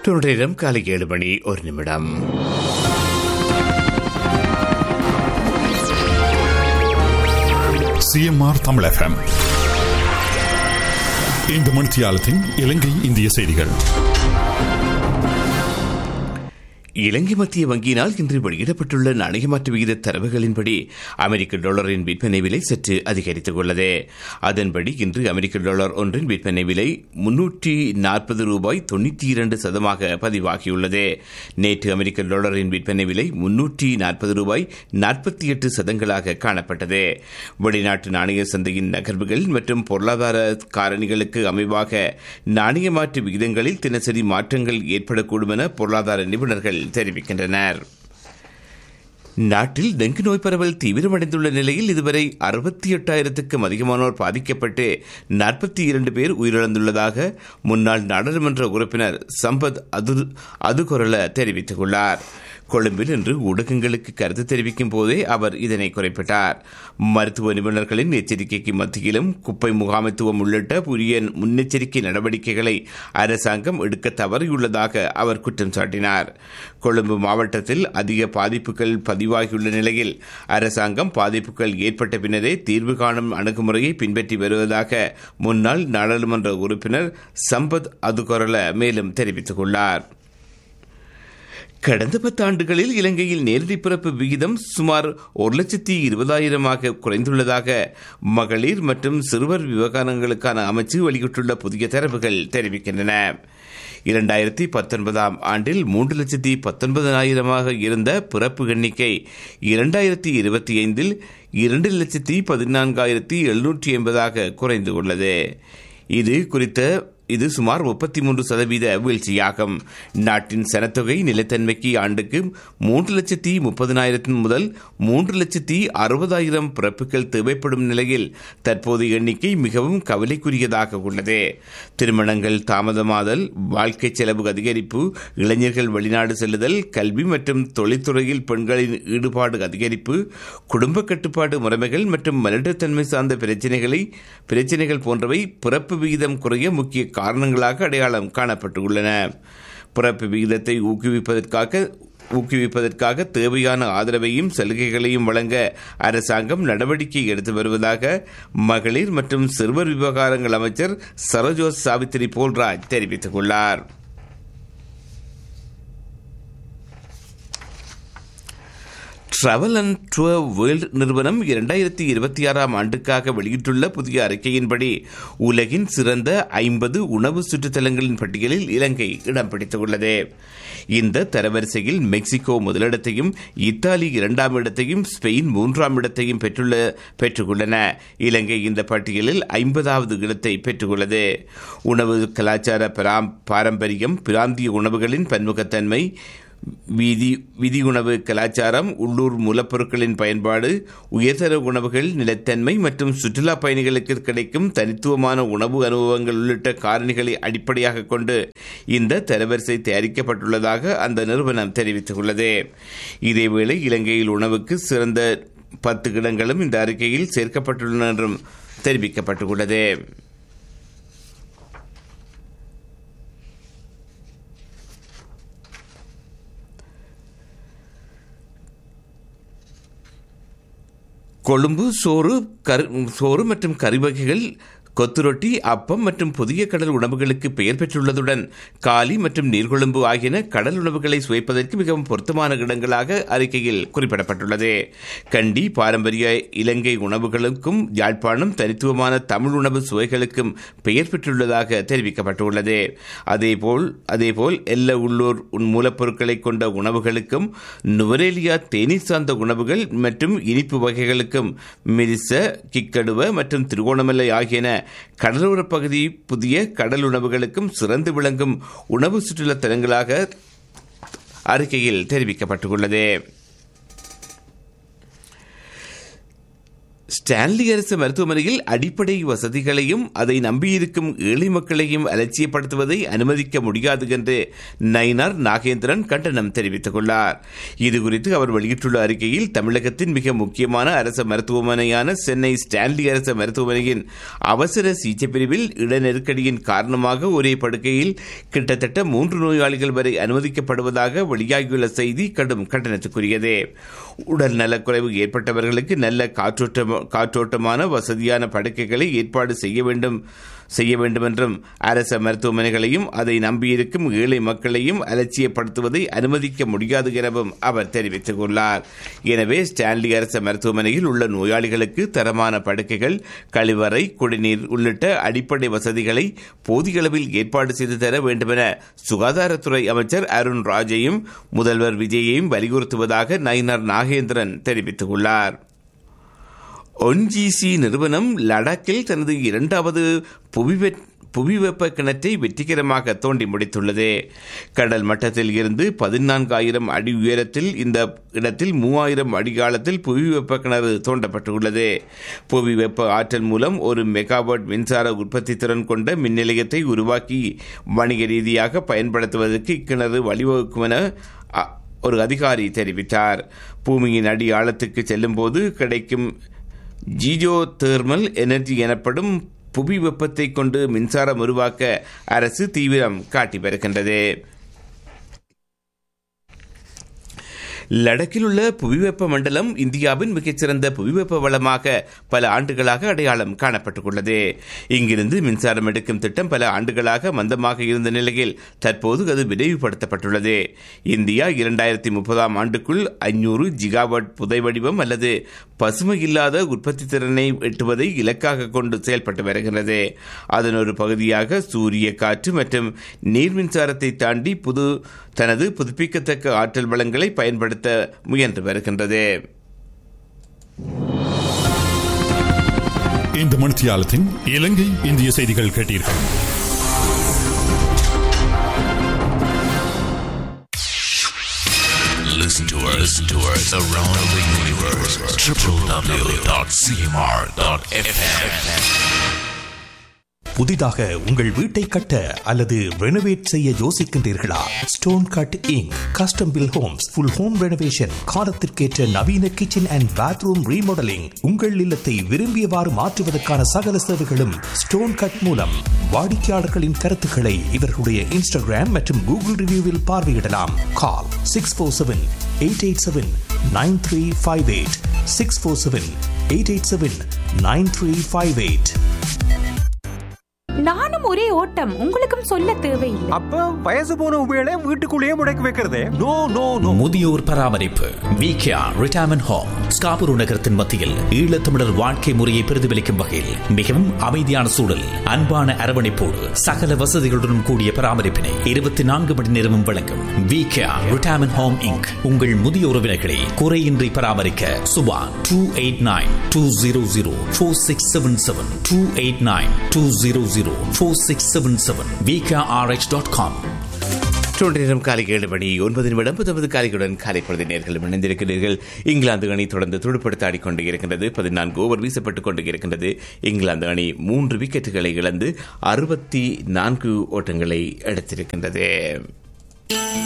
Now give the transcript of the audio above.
நேரம் காலை ஏழு மணி ஒரு நிமிடம் சிஎம்ஆர் தமிழ் எஃப்எம் இந்த மணித்தியாலத்தின் இலங்கை இந்திய செய்திகள் இலங்கை மத்திய வங்கியினால் இன்று வெளியிடப்பட்டுள்ள நாணய மாற்று விகித தரவுகளின்படி அமெரிக்க டாலரின் விற்பனை விலை சற்று அதிகரித்துள்ளது அதன்படி இன்று அமெரிக்க டாலர் ஒன்றின் விற்பனை விலை முன்னூற்றி நாற்பது ரூபாய் தொண்ணூற்றி இரண்டு சதமாக பதிவாகியுள்ளது நேற்று அமெரிக்க டாலரின் விற்பனை விலை முன்னூற்றி நாற்பது ரூபாய் நாற்பத்தி எட்டு சதங்களாக காணப்பட்டது வெளிநாட்டு நாணய சந்தையின் நகர்வுகள் மற்றும் பொருளாதார காரணிகளுக்கு அமைவாக நாணய மாற்று விகிதங்களில் தினசரி மாற்றங்கள் ஏற்படக்கூடும் என பொருளாதார நிபுணர்கள் தெரிவிக்கின்றனர் நாட்டில் டெங்கு நோய் பரவல் தீவிரமடைந்துள்ள நிலையில் இதுவரை அறுபத்தி எட்டாயிரத்துக்கும் அதிகமானோர் பாதிக்கப்பட்டு நாற்பத்தி இரண்டு பேர் உயிரிழந்துள்ளதாக முன்னாள் நாடாளுமன்ற உறுப்பினர் சம்பத் அது அதுகுரல தெரிவித்துள்ளார் கொழும்பில் இன்று ஊடகங்களுக்கு கருத்து தெரிவிக்கும் போதே அவர் இதனை குறிப்பிட்டார் மருத்துவ நிபுணர்களின் எச்சரிக்கைக்கு மத்தியிலும் குப்பை முகாமைத்துவம் உள்ளிட்ட புதிய முன்னெச்சரிக்கை நடவடிக்கைகளை அரசாங்கம் எடுக்க தவறியுள்ளதாக அவர் குற்றம் சாட்டினார் கொழும்பு மாவட்டத்தில் அதிக பாதிப்புகள் பதிவாகியுள்ள நிலையில் அரசாங்கம் பாதிப்புகள் ஏற்பட்ட பின்னரே தீர்வு காணும் அணுகுமுறையை பின்பற்றி வருவதாக முன்னாள் நாடாளுமன்ற உறுப்பினர் சம்பத் அதுகொரல மேலும் தெரிவித்துள்ளார் கடந்த பத்தாண்டுகளில் இலங்கையில் நேரடி பிறப்பு விகிதம் சுமார் ஒரு லட்சத்தி இருபதாயிரமாக குறைந்துள்ளதாக மகளிர் மற்றும் சிறுவர் விவகாரங்களுக்கான அமைச்சு வெளியிட்டுள்ள புதிய தரவுகள் தெரிவிக்கின்றன இரண்டாயிரத்தி பத்தொன்பதாம் ஆண்டில் மூன்று லட்சத்தி பத்தொன்பதாயிரமாக இருந்த பிறப்பு எண்ணிக்கை இரண்டாயிரத்தி இருபத்தி ஐந்தில் இரண்டு லட்சத்தி பதினான்காயிரத்தி எழுநூற்றி எண்பதாக குறைந்துள்ளது இது குறித்த இது சுமார் முப்பத்தி மூன்று சதவீத வீழ்ச்சியாகும் நாட்டின் சனத்தொகை நிலைத்தன்மைக்கு ஆண்டுக்கு மூன்று லட்சத்தி முப்பதனாயிரத்தின் முதல் மூன்று லட்சத்தி அறுபதாயிரம் பிறப்புகள் தேவைப்படும் நிலையில் தற்போது எண்ணிக்கை மிகவும் கவலைக்குரியதாக உள்ளது திருமணங்கள் தாமதமாதல் வாழ்க்கை செலவு அதிகரிப்பு இளைஞர்கள் வெளிநாடு செல்லுதல் கல்வி மற்றும் தொழில்துறையில் பெண்களின் ஈடுபாடு அதிகரிப்பு குடும்ப கட்டுப்பாடு முறைமைகள் மற்றும் மனிதத்தன்மை சார்ந்த பிரச்சினைகளை பிரச்சினைகள் போன்றவை பிறப்பு விகிதம் குறைய முக்கிய காரணங்களாக அடையாளம் காணப்பட்டுள்ளன பிறப்பு விகிதத்தை ஊக்குவிப்பதற்காக ஊக்குவிப்பதற்காக தேவையான ஆதரவையும் சலுகைகளையும் வழங்க அரசாங்கம் நடவடிக்கை எடுத்து வருவதாக மகளிர் மற்றும் சிறுவர் விவகாரங்கள் அமைச்சர் சரோஜோஸ் சாவித்திரி போல்ராஜ் தெரிவித்துள்ளார் டிராவல் அண்ட் டூர் வேர்ல்டு நிறுவனம் இரண்டாயிரத்தி இருபத்தி ஆறாம் ஆண்டுக்காக வெளியிட்டுள்ள புதிய அறிக்கையின்படி உலகின் சிறந்த ஐம்பது உணவு சுற்றுத்தலங்களின் பட்டியலில் இலங்கை இடம் பிடித்துள்ளது இந்த தரவரிசையில் மெக்சிகோ முதலிடத்தையும் இத்தாலி இரண்டாம் இடத்தையும் ஸ்பெயின் மூன்றாம் இடத்தையும் பெற்றுள்ள பெற்றுள்ளன இலங்கை இந்த பட்டியலில் ஐம்பதாவது இடத்தை பெற்றுள்ளது உணவு கலாச்சார பாரம்பரியம் பிராந்திய உணவுகளின் பன்முகத்தன்மை வீதி விதி உணவு கலாச்சாரம் உள்ளூர் மூலப்பொருட்களின் பயன்பாடு உயர்தர உணவுகள் நிலத்தன்மை மற்றும் சுற்றுலா பயணிகளுக்கு கிடைக்கும் தனித்துவமான உணவு அனுபவங்கள் உள்ளிட்ட காரணிகளை அடிப்படையாக கொண்டு இந்த தரவரிசை தயாரிக்கப்பட்டுள்ளதாக அந்த நிறுவனம் தெரிவித்துள்ளது இதேவேளை இலங்கையில் உணவுக்கு சிறந்த பத்து இடங்களும் இந்த அறிக்கையில் சேர்க்கப்பட்டுள்ளன என்றும் தெரிவிக்கப்பட்டுள்ளது கொழும்பு சோறு சோறு மற்றும் கறி வகைகள் கொத்து ரொட்டி அப்பம் மற்றும் புதிய கடல் உணவுகளுக்கு பெயர் பெற்றுள்ளதுடன் காலி மற்றும் நீர்கொழும்பு ஆகியன கடல் உணவுகளை சுவைப்பதற்கு மிகவும் பொருத்தமான இடங்களாக அறிக்கையில் குறிப்பிடப்பட்டுள்ளது கண்டி பாரம்பரிய இலங்கை உணவுகளுக்கும் யாழ்ப்பாணம் தனித்துவமான தமிழ் உணவு சுவைகளுக்கும் பெயர் பெற்றுள்ளதாக தெரிவிக்கப்பட்டுள்ளது அதேபோல் அதேபோல் எல்ல உள்ளூர் மூலப்பொருட்களை கொண்ட உணவுகளுக்கும் நுவரேலியா தேநீர் சார்ந்த உணவுகள் மற்றும் இனிப்பு வகைகளுக்கும் மிரிச கிக்கடுவ மற்றும் திருகோணமலை ஆகியன கடலோர பகுதி புதிய கடல் உணவுகளுக்கும் சிறந்து விளங்கும் உணவு சுற்றுலா தலங்களாக அறிக்கையில் தெரிவிக்கப்பட்டுள்ளது ஸ்டான்லி அரசு மருத்துவமனையில் அடிப்படை வசதிகளையும் அதை நம்பியிருக்கும் ஏழை மக்களையும் அலட்சியப்படுத்துவதை அனுமதிக்க முடியாது என்று நயினார் நாகேந்திரன் கண்டனம் தெரிவித்துள்ளார் இதுகுறித்து அவர் வெளியிட்டுள்ள அறிக்கையில் தமிழகத்தின் மிக முக்கியமான அரசு மருத்துவமனையான சென்னை ஸ்டான்லி அரசு மருத்துவமனையின் அவசர சிகிச்சை பிரிவில் இட நெருக்கடியின் காரணமாக ஒரே படுக்கையில் கிட்டத்தட்ட மூன்று நோயாளிகள் வரை அனுமதிக்கப்படுவதாக வெளியாகியுள்ள செய்தி கடும் கண்டனத்துக்குரியது உடல் நலக்குறைவு ஏற்பட்டவர்களுக்கு நல்ல காற்றோட்டம் காற்றோட்டமான வசதியான படுக்கைகளை ஏற்பாடு செய்ய வேண்டும் செய்ய வேண்டும் என்றும் அரச மருத்துவமனைகளையும் அதை நம்பியிருக்கும் ஏழை மக்களையும் அலட்சியப்படுத்துவதை அனுமதிக்க முடியாது எனவும் அவர் தெரிவித்துள்ளார் எனவே ஸ்டான்லி அரச மருத்துவமனையில் உள்ள நோயாளிகளுக்கு தரமான படுக்கைகள் கழிவறை குடிநீர் உள்ளிட்ட அடிப்படை வசதிகளை போதிய அளவில் ஏற்பாடு செய்து தர வேண்டுமென சுகாதாரத்துறை அமைச்சர் அருண் ராஜையும் முதல்வர் விஜயையும் வலியுறுத்துவதாக நயினார் நாகேந்திரன் தெரிவித்துள்ளார் ஒன்ஜிசி நிறுவனம் லடாக்கில் தனது இரண்டாவது புவி புவி வெப்ப கிணற்றை வெற்றிகரமாக தோண்டி முடித்துள்ளது கடல் மட்டத்தில் இருந்து பதினான்காயிரம் அடி உயரத்தில் இந்த இடத்தில் மூவாயிரம் அடி காலத்தில் புவி வெப்ப கிணறு தோண்டப்பட்டுள்ளது புவி வெப்ப ஆற்றல் மூலம் ஒரு மெகாவாட் மின்சார உற்பத்தி திறன் கொண்ட மின் நிலையத்தை உருவாக்கி வணிக ரீதியாக பயன்படுத்துவதற்கு இக்கிணறு வழிவகுக்கும் என ஒரு அதிகாரி தெரிவித்தார் பூமியின் அடி ஆழத்துக்கு செல்லும்போது கிடைக்கும் ஜிஜோ தேர்மல் எனர்ஜி எனப்படும் புவி வெப்பத்தை கொண்டு மின்சாரம் உருவாக்க அரசு தீவிரம் காட்டி வருகின்றது லடக்கில் உள்ள புவிவெப்ப மண்டலம் இந்தியாவின் மிகச்சிறந்த புவிவெப்ப வளமாக பல ஆண்டுகளாக அடையாளம் காணப்பட்டுள்ளது இங்கிருந்து மின்சாரம் எடுக்கும் திட்டம் பல ஆண்டுகளாக மந்தமாக இருந்த நிலையில் தற்போது அது விரைவுபடுத்தப்பட்டுள்ளது இந்தியா இரண்டாயிரத்தி முப்பதாம் ஆண்டுக்குள் ஐநூறு ஜிகாவாட் புதை வடிவம் அல்லது பசுமை இல்லாத உற்பத்தி திறனை எட்டுவதை இலக்காக கொண்டு செயல்பட்டு வருகிறது அதன் ஒரு பகுதியாக சூரிய காற்று மற்றும் நீர் மின்சாரத்தை தாண்டி புது தனது புதுப்பிக்கத்தக்க ஆற்றல் வளங்களை பயன்படுத்த முயன்று வருகின்றது இந்த மணித்தியாலத்தின் இலங்கை இந்திய செய்திகள் கேட்டீர்கள் Listen to us, listen to us around the universe. www.cmr.fm. புதிதாக உங்கள் வீட்டை கட்ட அல்லது ரெனோவேட் செய்ய யோசிக்கின்றீர்களா stone cutting custom built homes full home renovation காலத்திற்கேற்ற நவீன கிச்சன் அண்ட் பாத்ரூம் ரீமாடலிங் உங்கள் இல்லத்தை விரும்பியவாறு மாற்றுவதற்கான சகல சேவைகளும் ஸ்டோன் கட் மூலம் வாடிக்கையாளர்களின் கருத்துக்களை இவர்களுடைய இன்ஸ்டாகிராம் மற்றும் கூகுள் ரிவ்யூவில் பார்வையிடலாம் call six four seven eight eight seven nine three five eight six four seven eight eight seven nine three five eight நானும் ஒரே ஓட்டம் உங்களுக்கும் சொல்ல தேவையில்லை அப்ப வயசு போன உபயோக வீட்டுக்குள்ளேயே முடக்கி வைக்கிறதே நோ நோ நோ முதியோர் பராமரிப்பு விகேஆ ரிட்டையர்மெண்ட் ஹோம் ஸ்காபுரு நகரத்தின் மத்தியில் ஈழத்தமிழர் வாழ்க்கை முறையை பிரதிபலிக்கும் வகையில் மிகவும் அமைதியான சூழல் அன்பான அரவணைப்போடு சகல வசதிகளுடன் கூடிய பராமரிப்பினை இருபத்தி நான்கு மணி நேரமும் வழங்கும் விகேஆ ரிட்டையர்மெண்ட் ஹோம் இங்க் உங்கள் முதிய உறவினர்களை குறையின்றி பராமரிக்க Subha two eight nine two zero zero four six seven seven two eight nine two zero zero four six seven seven VKRH dot com நேரம் காலை ஏழு மணி ஒன்பது நிமிடம் புத்தமது காலைகளுடன் காலை பொழுது நேர்களும் இணைந்திருக்கிறீர்கள் இங்கிலாந்து அணி தொடர்ந்து துடுப்படுத்த ஆடிக்கொண்டு இருக்கின்றது பதினான்கு ஓவர் வீசப்பட்டுக் கொண்டு இருக்கின்றது இங்கிலாந்து அணி மூன்று விக்கெட்டுகளை இழந்து அறுபத்தி நான்கு ஓட்டங்களை எடுத்திருக்கின்றது